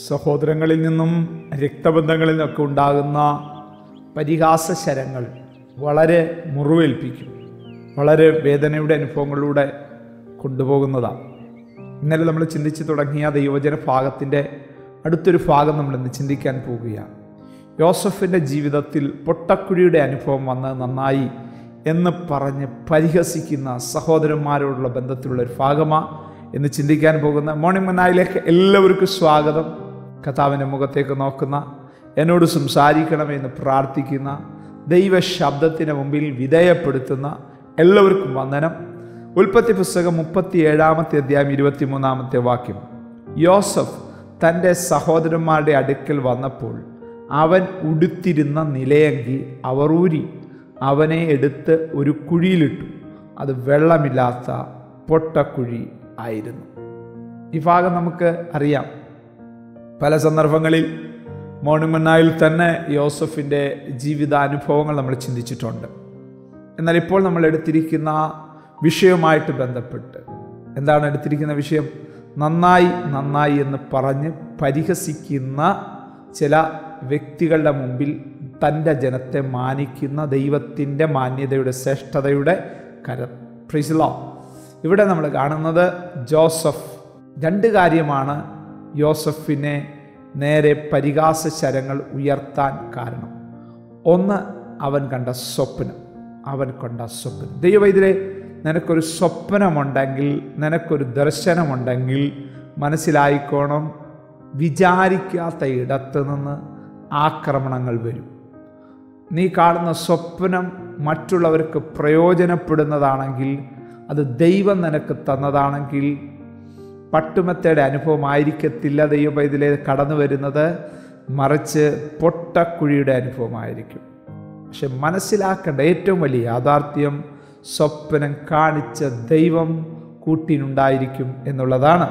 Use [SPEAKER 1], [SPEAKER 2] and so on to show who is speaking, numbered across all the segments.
[SPEAKER 1] സഹോദരങ്ങളിൽ നിന്നും രക്തബന്ധങ്ങളിൽ നിന്നൊക്കെ ഉണ്ടാകുന്ന പരിഹാസശരങ്ങൾ വളരെ മുറിവേൽപ്പിക്കും വളരെ വേദനയുടെ അനുഭവങ്ങളിലൂടെ കൊണ്ടുപോകുന്നതാണ് ഇന്നലെ നമ്മൾ ചിന്തിച്ചു തുടങ്ങിയ ദൈവജന ഭാഗത്തിൻ്റെ അടുത്തൊരു ഭാഗം നമ്മൾ ഇന്ന് ചിന്തിക്കാൻ പോവുകയാണ് യോസഫിൻ്റെ ജീവിതത്തിൽ പൊട്ടക്കുഴിയുടെ അനുഭവം വന്ന് നന്നായി എന്ന് പറഞ്ഞ് പരിഹസിക്കുന്ന സഹോദരന്മാരോടുള്ള ബന്ധത്തിലുള്ള ഒരു ഭാഗമാണ് എന്ന് ചിന്തിക്കാൻ പോകുന്ന മോർണിംഗ് മനായിലേക്ക് എല്ലാവർക്കും സ്വാഗതം കഥാവിൻ്റെ മുഖത്തേക്ക് നോക്കുന്ന എന്നോട് സംസാരിക്കണമേ എന്ന് പ്രാർത്ഥിക്കുന്ന ദൈവ ശബ്ദത്തിന് മുമ്പിൽ വിധേയപ്പെടുത്തുന്ന എല്ലാവർക്കും വന്ദനം ഉൽപ്പത്തി പുസ്തകം മുപ്പത്തി ഏഴാമത്തെ അധ്യായം ഇരുപത്തിമൂന്നാമത്തെ വാക്യം യോസഫ് തൻ്റെ സഹോദരന്മാരുടെ അടുക്കൽ വന്നപ്പോൾ അവൻ ഉടുത്തിരുന്ന നിലയങ്കി അവർ ഊരി അവനെ എടുത്ത് ഒരു കുഴിയിലിട്ടു അത് വെള്ളമില്ലാത്ത പൊട്ടക്കുഴി ആയിരുന്നു ഈ ഭാഗം നമുക്ക് അറിയാം പല സന്ദർഭങ്ങളിൽ മോണിമന്നായിൽ തന്നെ യോസഫിൻ്റെ ജീവിതാനുഭവങ്ങൾ നമ്മൾ ചിന്തിച്ചിട്ടുണ്ട് എന്നാൽ ഇപ്പോൾ നമ്മൾ എടുത്തിരിക്കുന്ന വിഷയവുമായിട്ട് ബന്ധപ്പെട്ട് എന്താണ് എടുത്തിരിക്കുന്ന വിഷയം നന്നായി നന്നായി എന്ന് പറഞ്ഞ് പരിഹസിക്കുന്ന ചില വ്യക്തികളുടെ മുമ്പിൽ തൻ്റെ ജനത്തെ മാനിക്കുന്ന ദൈവത്തിൻ്റെ മാന്യതയുടെ ശ്രേഷ്ഠതയുടെ കരം പ്രിസിലോ ഇവിടെ നമ്മൾ കാണുന്നത് ജോസഫ് രണ്ട് കാര്യമാണ് യോസഫിനെ നേരെ പരിഹാസ ശരങ്ങൾ ഉയർത്താൻ കാരണം ഒന്ന് അവൻ കണ്ട സ്വപ്നം അവൻ കണ്ട സ്വപ്നം ദൈവവൈദ്യരെ നിനക്കൊരു സ്വപ്നമുണ്ടെങ്കിൽ നിനക്കൊരു ദർശനമുണ്ടെങ്കിൽ മനസ്സിലായിക്കോണം വിചാരിക്കാത്ത ഇടത്ത് നിന്ന് ആക്രമണങ്ങൾ വരും നീ കാണുന്ന സ്വപ്നം മറ്റുള്ളവർക്ക് പ്രയോജനപ്പെടുന്നതാണെങ്കിൽ അത് ദൈവം നിനക്ക് തന്നതാണെങ്കിൽ പട്ടുമത്തയുടെ അനുഭവമായിരിക്കത്തില്ല ദൈവം ഇതിലെ കടന്നു വരുന്നത് മറിച്ച് പൊട്ടക്കുഴിയുടെ അനുഭവമായിരിക്കും പക്ഷെ മനസ്സിലാക്കേണ്ട ഏറ്റവും വലിയ യാഥാർത്ഥ്യം സ്വപ്നം കാണിച്ച ദൈവം കൂട്ടിനുണ്ടായിരിക്കും എന്നുള്ളതാണ്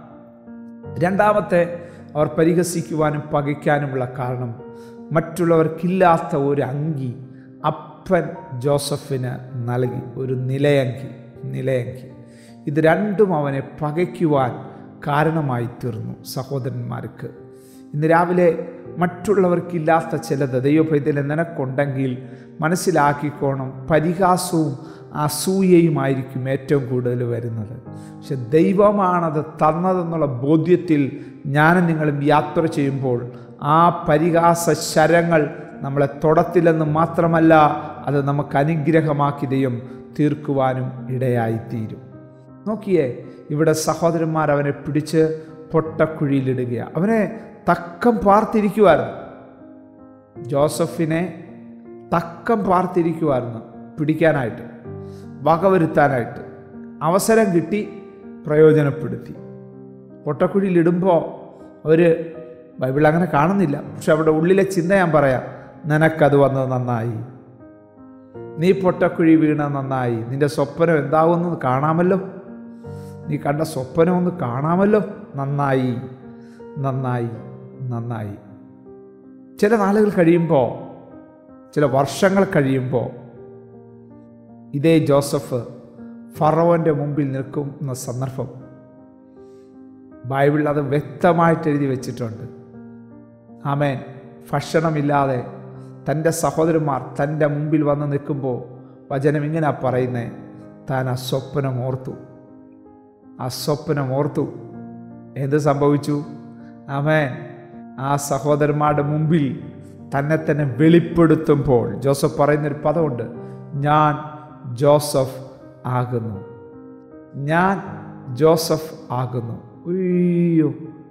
[SPEAKER 1] രണ്ടാമത്തെ അവർ പരിഹസിക്കുവാനും പകയ്ക്കാനുമുള്ള കാരണം മറ്റുള്ളവർക്കില്ലാത്ത ഒരു അങ്കി അപ്പൻ ജോസഫിന് നൽകി ഒരു നിലയങ്കി നിലയങ്കി ഇത് രണ്ടും അവനെ പകയ്ക്കുവാൻ കാരണമായി തീർന്നു സഹോദരന്മാർക്ക് ഇന്ന് രാവിലെ മറ്റുള്ളവർക്കില്ലാത്ത ചിലത് ദൈവഭയത്തിൽ നിനക്കുണ്ടെങ്കിൽ മനസ്സിലാക്കിക്കോണം പരിഹാസവും അസൂയയുമായിരിക്കും ഏറ്റവും കൂടുതൽ വരുന്നത് പക്ഷെ ദൈവമാണത് തന്നതെന്നുള്ള ബോധ്യത്തിൽ ഞാനും നിങ്ങളും യാത്ര ചെയ്യുമ്പോൾ ആ പരിഹാസ ശരങ്ങൾ നമ്മളെ തൊടത്തില്ലെന്ന് മാത്രമല്ല അത് നമുക്ക് അനുഗ്രഹമാക്കി ദൈവം തീർക്കുവാനും ഇടയായിത്തീരും നോക്കിയേ ഇവിടെ സഹോദരന്മാർ അവനെ പിടിച്ച് പൊട്ടക്കുഴിയിലിടുകയാണ് അവനെ തക്കം പാർത്തിരിക്കുമായിരുന്നു ജോസഫിനെ തക്കം പാർത്തിരിക്കുമായിരുന്നു പിടിക്കാനായിട്ട് വകവരുത്താനായിട്ട് അവസരം കിട്ടി പ്രയോജനപ്പെടുത്തി പൊട്ടക്കുഴിയിലിടുമ്പോൾ അവർ ബൈബിൾ അങ്ങനെ കാണുന്നില്ല പക്ഷെ അവിടെ ഉള്ളിലെ ചിന്ത ഞാൻ പറയാം നിനക്കത് വന്നത് നന്നായി നീ പൊട്ടക്കുഴി വീണ നന്നായി നിന്റെ സ്വപ്നം എന്താകുമെന്ന് കാണാമല്ലോ നീ കണ്ട സ്വപ്നം ഒന്ന് കാണാമല്ലോ നന്നായി നന്നായി നന്നായി ചില നാളുകൾ കഴിയുമ്പോൾ ചില വർഷങ്ങൾ കഴിയുമ്പോൾ ഇതേ ജോസഫ് ഫറവൻ്റെ മുമ്പിൽ നിൽക്കുന്ന സന്ദർഭം ബൈബിളിൽ അത് വ്യക്തമായിട്ട് എഴുതി വെച്ചിട്ടുണ്ട് ആമേൻ ഭക്ഷണമില്ലാതെ തൻ്റെ സഹോദരന്മാർ തൻ്റെ മുമ്പിൽ വന്ന് നിൽക്കുമ്പോൾ വചനം ഇങ്ങനെ പറയുന്നേ താൻ ആ സ്വപ്നം ഓർത്തു ആ സ്വപ്നം ഓർത്തു എന്ത് സംഭവിച്ചു ആമേൻ ആ സഹോദരന്മാരുടെ മുമ്പിൽ തന്നെ തന്നെ വെളിപ്പെടുത്തുമ്പോൾ ജോസഫ് പറയുന്നൊരു പദമുണ്ട് ഞാൻ ജോസഫ് ആകുന്നു ഞാൻ ജോസഫ് ആകുന്നു അയ്യോ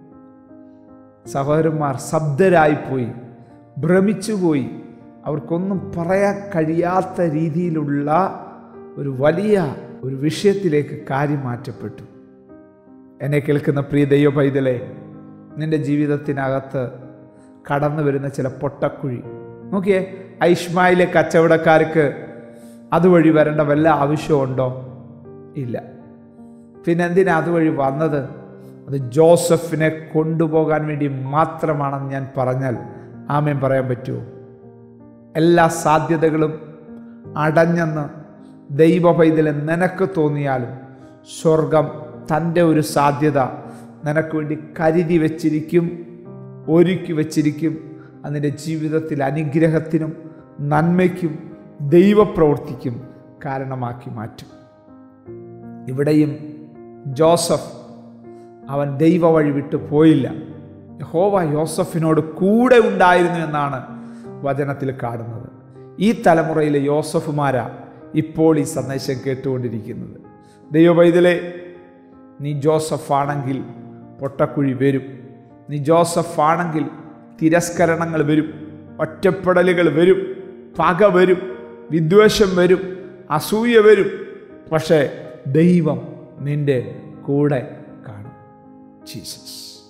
[SPEAKER 1] സഹോദരന്മാർ ശബ്ദരായിപ്പോയി ഭ്രമിച്ചുപോയി അവർക്കൊന്നും പറയാൻ കഴിയാത്ത രീതിയിലുള്ള ഒരു വലിയ ഒരു വിഷയത്തിലേക്ക് കാര്യം മാറ്റപ്പെട്ടു എന്നെ കേൾക്കുന്ന പ്രിയ ദൈവ പൈതലെ നിന്റെ ജീവിതത്തിനകത്ത് കടന്നു വരുന്ന ചില പൊട്ടക്കുഴി നോക്കിയേ ഐഷ്മായിലെ കച്ചവടക്കാർക്ക് അതുവഴി വരേണ്ട വല്ല ആവശ്യമുണ്ടോ ഇല്ല പിന്നെ എന്തിനാ അതുവഴി വന്നത് അത് ജോസഫിനെ കൊണ്ടുപോകാൻ വേണ്ടി മാത്രമാണെന്ന് ഞാൻ പറഞ്ഞാൽ ആമേൻ പറയാൻ പറ്റുമോ എല്ലാ സാധ്യതകളും അടഞ്ഞെന്ന് ദൈവപൈതലെ നിനക്ക് തോന്നിയാലും സ്വർഗം തൻ്റെ ഒരു സാധ്യത നിനക്ക് വേണ്ടി കരുതി വച്ചിരിക്കും ഒരുക്കി വച്ചിരിക്കും അതിൻ്റെ ജീവിതത്തിൽ അനുഗ്രഹത്തിനും നന്മയ്ക്കും ദൈവപ്രവൃത്തിക്കും കാരണമാക്കി മാറ്റും ഇവിടെയും ജോസഫ് അവൻ ദൈവ വഴി വിട്ടു പോയില്ല യഹോവ യോസഫിനോട് കൂടെ ഉണ്ടായിരുന്നു എന്നാണ് വചനത്തിൽ കാണുന്നത് ഈ തലമുറയിലെ യോസഫുമാരാ ഇപ്പോൾ ഈ സന്ദേശം കേട്ടുകൊണ്ടിരിക്കുന്നത് ദൈവവൈതലെ നീ ജോസഫ് ആണെങ്കിൽ പൊട്ടക്കുഴി വരും നീ ജോസഫ് ആണെങ്കിൽ തിരസ്കരണങ്ങൾ വരും ഒറ്റപ്പെടലുകൾ വരും പക വരും വിദ്വേഷം വരും അസൂയ വരും പക്ഷേ ദൈവം നിന്റെ കൂടെ കാണും ജീസസ്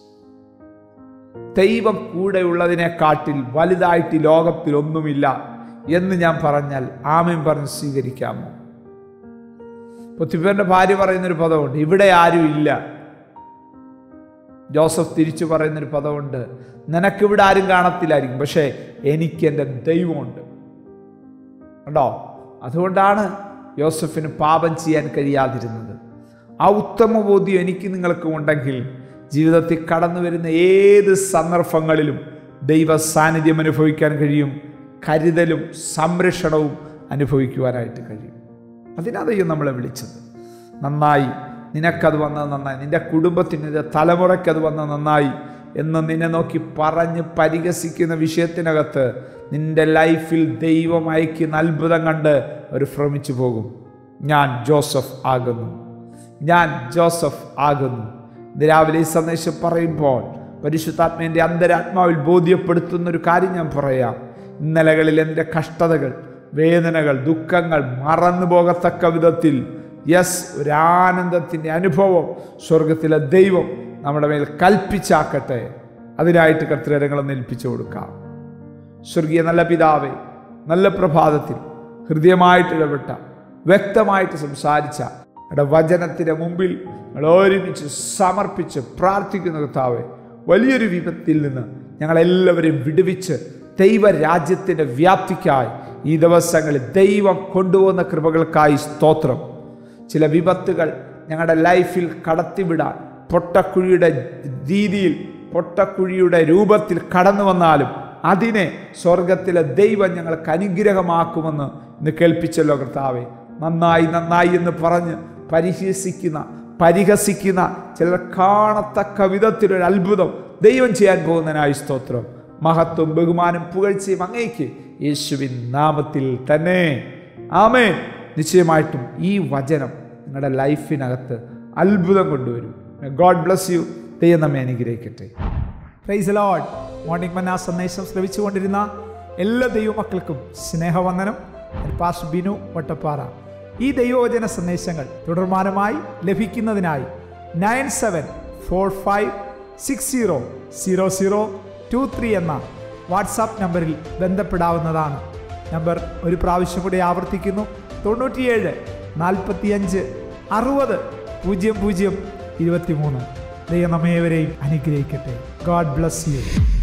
[SPEAKER 1] ദൈവം കൂടെയുള്ളതിനെക്കാട്ടിൽ വലുതായിട്ട് ഈ ലോകത്തിൽ ഒന്നുമില്ല എന്ന് ഞാൻ പറഞ്ഞാൽ ആമയും പറഞ്ഞ് സ്വീകരിക്കാമോ പൊത്തിപ്പേറിന്റെ ഭാര്യ പറയുന്നൊരു പദമുണ്ട് ഇവിടെ ആരും ഇല്ല ജോസഫ് തിരിച്ചു പറയുന്നൊരു പദമുണ്ട് നിനക്കിവിടെ ആരും കാണത്തില്ലായിരിക്കും പക്ഷേ എനിക്ക് എൻ്റെ ദൈവമുണ്ട് കണ്ടോ അതുകൊണ്ടാണ് യോസഫിന് പാപം ചെയ്യാൻ കഴിയാതിരുന്നത് ആ ഉത്തമ ബോധ്യം എനിക്ക് നിങ്ങൾക്കും ഉണ്ടെങ്കിൽ ജീവിതത്തിൽ കടന്നു വരുന്ന ഏത് സന്ദർഭങ്ങളിലും ദൈവ സാന്നിധ്യം അനുഭവിക്കാൻ കഴിയും കരുതലും സംരക്ഷണവും അനുഭവിക്കുവാനായിട്ട് കഴിയും അതിനാ ദൈവം നമ്മളെ വിളിച്ചത് നന്നായി നിനക്കത് വന്നത് നന്നായി നിന്റെ കുടുംബത്തിന് നിന്റെ തലമുറയ്ക്ക് അത് വന്നത് നന്നായി എന്ന് നിന്നെ നോക്കി പറഞ്ഞ് പരിഹസിക്കുന്ന വിഷയത്തിനകത്ത് നിന്റെ ലൈഫിൽ ദൈവം അയക്കുന്ന അത്ഭുതം കണ്ട് അവർ ഭ്രമിച്ചു പോകും ഞാൻ ജോസഫ് ആകുന്നു ഞാൻ ജോസഫ് ആകുന്നു ഇന്ന് രാവിലെ ഈ സന്ദേശം പറയുമ്പോൾ പരിശുദ്ധാത്മേൻ്റെ അന്തരാത്മാവിൽ ബോധ്യപ്പെടുത്തുന്ന ഒരു കാര്യം ഞാൻ പറയാം ഇന്നലകളിൽ എൻ്റെ കഷ്ടതകൾ വേദനകൾ ദുഃഖങ്ങൾ മറന്നു പോകത്തക്ക വിധത്തിൽ യെസ് ഒരു ആനന്ദത്തിൻ്റെ അനുഭവം സ്വർഗത്തിലെ ദൈവം നമ്മുടെ മേൽ കൽപ്പിച്ചാക്കട്ടെ അതിനായിട്ട് കർത്തരങ്ങളൊന്ന് ഏൽപ്പിച്ചു കൊടുക്കാം സ്വർഗീയ നല്ല പിതാവേ നല്ല പ്രഭാതത്തിൽ ഹൃദയമായിട്ട് ഇടപെട്ട വ്യക്തമായിട്ട് സംസാരിച്ച അവിടെ വചനത്തിൻ്റെ മുമ്പിൽ ഞങ്ങൾ ഒരുമിച്ച് സമർപ്പിച്ച് പ്രാർത്ഥിക്കുന്ന കർത്താവെ വലിയൊരു വിപത്തിൽ നിന്ന് ഞങ്ങളെല്ലാവരെയും വിടുവിച്ച് ദൈവരാജ്യത്തിൻ്റെ വ്യാപ്തിക്കായി ഈ ദിവസങ്ങളിൽ ദൈവം കൊണ്ടുവന്ന കൃപകൾക്കായി സ്തോത്രം ചില വിപത്തുകൾ ഞങ്ങളുടെ ലൈഫിൽ കടത്തിവിടാൻ പൊട്ടക്കുഴിയുടെ രീതിയിൽ പൊട്ടക്കുഴിയുടെ രൂപത്തിൽ കടന്നു വന്നാലും അതിനെ സ്വർഗത്തിലെ ദൈവം ഞങ്ങൾക്ക് അനുഗ്രഹമാക്കുമെന്ന് ഇന്ന് കേൾപ്പിച്ചല്ലോ കർത്താവെ നന്നായി നന്നായി എന്ന് പറഞ്ഞ് പരിഹസിക്കുന്ന പരിഹസിക്കുന്ന ചിലർ കാണത്തക്ക വിധത്തിലൊരു അത്ഭുതം ദൈവം ചെയ്യാൻ പോകുന്നതിനായി സ്തോത്രം മഹത്വം ബഹുമാനം പുകഴ്ചയും അങ്ങേക്ക് യേശുവിൻ നാമത്തിൽ തന്നെ ആമേ നിശ്ചയമായിട്ടും ഈ വചനം നിങ്ങളുടെ ലൈഫിനകത്ത് അത്ഭുതം കൊണ്ടുവരും ഗോഡ് ബ്ലസ് യു ദൈവം നമ്മെ അനുഗ്രഹിക്കട്ടെ
[SPEAKER 2] പ്രൈസ് ലോഡ് മോർണിംഗ് മന്ന സന്ദേശം ശ്രവിച്ചുകൊണ്ടിരുന്ന എല്ലാ ദൈവമക്കൾക്കും സ്നേഹവന്ദനം ഞാൻ പാസ്റ്റർ ബിനു വട്ടപ്പാറ ഈ ദൈവവചന സന്ദേശങ്ങൾ തുടർമാനമായി ലഭിക്കുന്നതിനായി nine seven four five six zero zero zero two three എന്ന വാട്സാപ്പ് നമ്പറിൽ ബന്ധപ്പെടാവുന്നതാണ് നമ്പർ ഒരു പ്രാവശ്യം കൂടി ആവർത്തിക്കുന്നു തൊണ്ണൂറ്റിയേഴ് നാൽപ്പത്തിയഞ്ച് അറുപത് പൂജ്യം പൂജ്യം ഇരുപത്തിമൂന്ന് ദൈവം നമ്മേവരെയും അനുഗ്രഹിക്കട്ടെ ഗോഡ് ബ്ലസ് യു